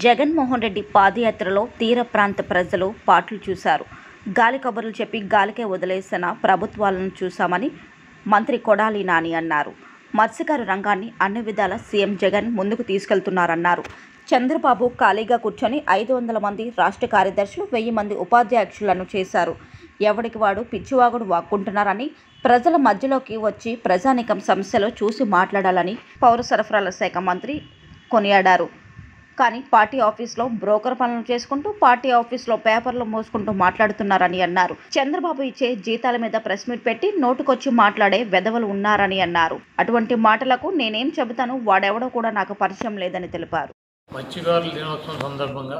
జగన్మోహన్ రెడ్డి పాదయాత్రలో తీర ప్రాంత ప్రజలు పాటలు చూశారు గాలి కబుర్లు చెప్పి గాలికే వదిలేసిన ప్రభుత్వాలను చూశామని మంత్రి కొడాలి నాని అన్నారు మత్స్యకార రంగాన్ని అన్ని విధాల సీఎం జగన్ ముందుకు తీసుకెళ్తున్నారన్నారు చంద్రబాబు ఖాళీగా కూర్చొని ఐదు వందల మంది రాష్ట్ర కార్యదర్శులు వెయ్యి మంది ఉపాధ్యక్షులను చేశారు ఎవడికి వాడు పిచ్చివాగుడు వాక్కుంటున్నారని ప్రజల మధ్యలోకి వచ్చి ప్రజానికం సమస్యలు చూసి మాట్లాడాలని పౌర సరఫరాల శాఖ మంత్రి కొనియాడారు కానీ పార్టీ ఆఫీస్లో బ్రోకర్ పనులు చేసుకుంటూ పార్టీ ఆఫీస్లో పేపర్లు మోసుకుంటూ మాట్లాడుతున్నారని అన్నారు చంద్రబాబు ఇచ్చే జీతాల మీద ప్రెస్ మీట్ పెట్టి నోటుకొచ్చి మాట్లాడే వెధవలు ఉన్నారని అన్నారు అటువంటి మాటలకు నేనేం చెబుతాను వాడెవడో కూడా నాకు పరిచయం లేదని తెలిపారు మత్స్యకారుల దినోత్సవం సందర్భంగా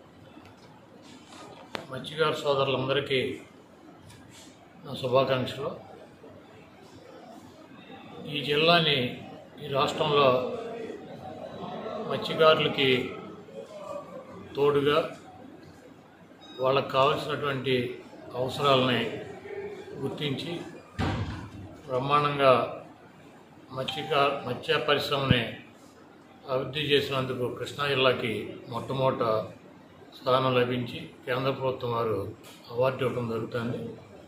మత్స్యకారు సోదరులందరికీ నా శుభాకాంక్షలు ఈ జిల్లాని ఈ రాష్ట్రంలో మత్స్యకారులకి తోడుగా వాళ్ళకు కావలసినటువంటి అవసరాలని గుర్తించి బ్రహ్మాండంగా మత్స్యకార మత్స్య పరిశ్రమని అభివృద్ధి చేసినందుకు కృష్ణా జిల్లాకి మొట్టమొదట స్థానం లభించి కేంద్ర ప్రభుత్వం వారు అవార్డు ఇవ్వడం జరుగుతుంది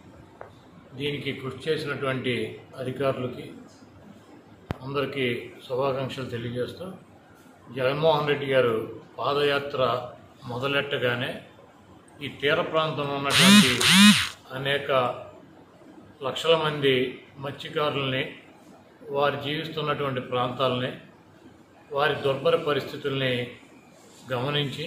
దీనికి కృషి చేసినటువంటి అధికారులకి అందరికీ శుభాకాంక్షలు తెలియజేస్తూ జగన్మోహన్ రెడ్డి గారు పాదయాత్ర మొదలెట్టగానే ఈ తీర ప్రాంతంలో ఉన్నటువంటి అనేక లక్షల మంది మత్స్యకారుల్ని వారు జీవిస్తున్నటువంటి ప్రాంతాలని వారి దుర్భర పరిస్థితుల్ని గమనించి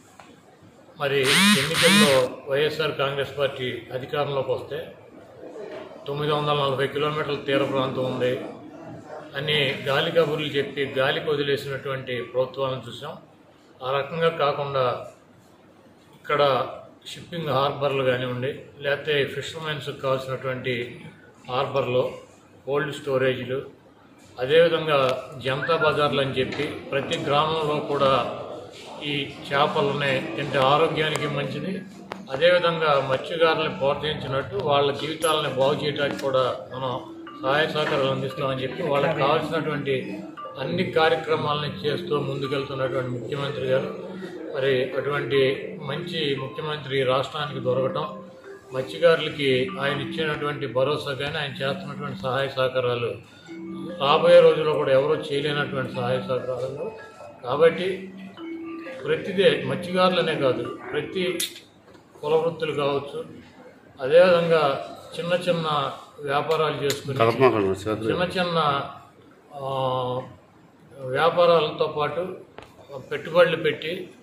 మరి ఎన్నికల్లో వైఎస్ఆర్ కాంగ్రెస్ పార్టీ అధికారంలోకి వస్తే తొమ్మిది వందల నలభై కిలోమీటర్ల తీర ప్రాంతం ఉంది అని గాలి కబుర్లు చెప్పి గాలికి వదిలేసినటువంటి ప్రభుత్వాలను చూసాం ఆ రకంగా కాకుండా ఇక్కడ షిప్పింగ్ హార్బర్లు కానివ్వండి లేకపోతే ఫిషర్మెన్స్కి కావాల్సినటువంటి హార్బర్లో కోల్డ్ స్టోరేజ్లు అదేవిధంగా జనతా బజార్లు అని చెప్పి ప్రతి గ్రామంలో కూడా ఈ చేపలని తింటే ఆరోగ్యానికి మంచిది అదేవిధంగా మత్స్యకారులను ప్రోత్సహించినట్టు వాళ్ళ జీవితాలను బాగు చేయడానికి కూడా మనం సహాయ సహకారాలు అందిస్తామని చెప్పి వాళ్ళకి కావాల్సినటువంటి అన్ని కార్యక్రమాలని చేస్తూ ముందుకెళ్తున్నటువంటి ముఖ్యమంత్రి గారు మరి అటువంటి మంచి ముఖ్యమంత్రి రాష్ట్రానికి దొరకటం మత్స్యకారులకి ఆయన ఇచ్చినటువంటి భరోసా కానీ ఆయన చేస్తున్నటువంటి సహాయ సహకారాలు రాబోయే రోజుల్లో కూడా ఎవరో చేయలేనటువంటి సహాయ సహకారాలు కాబట్టి ప్రతిదే మత్స్యకారులనే కాదు ప్రతి కుల వృత్తులు కావచ్చు అదేవిధంగా చిన్న చిన్న వ్యాపారాలు చేసుకుని చిన్న చిన్న ఆ, వ్యాపారాలతో పాటు పెట్టుబడులు పెట్టి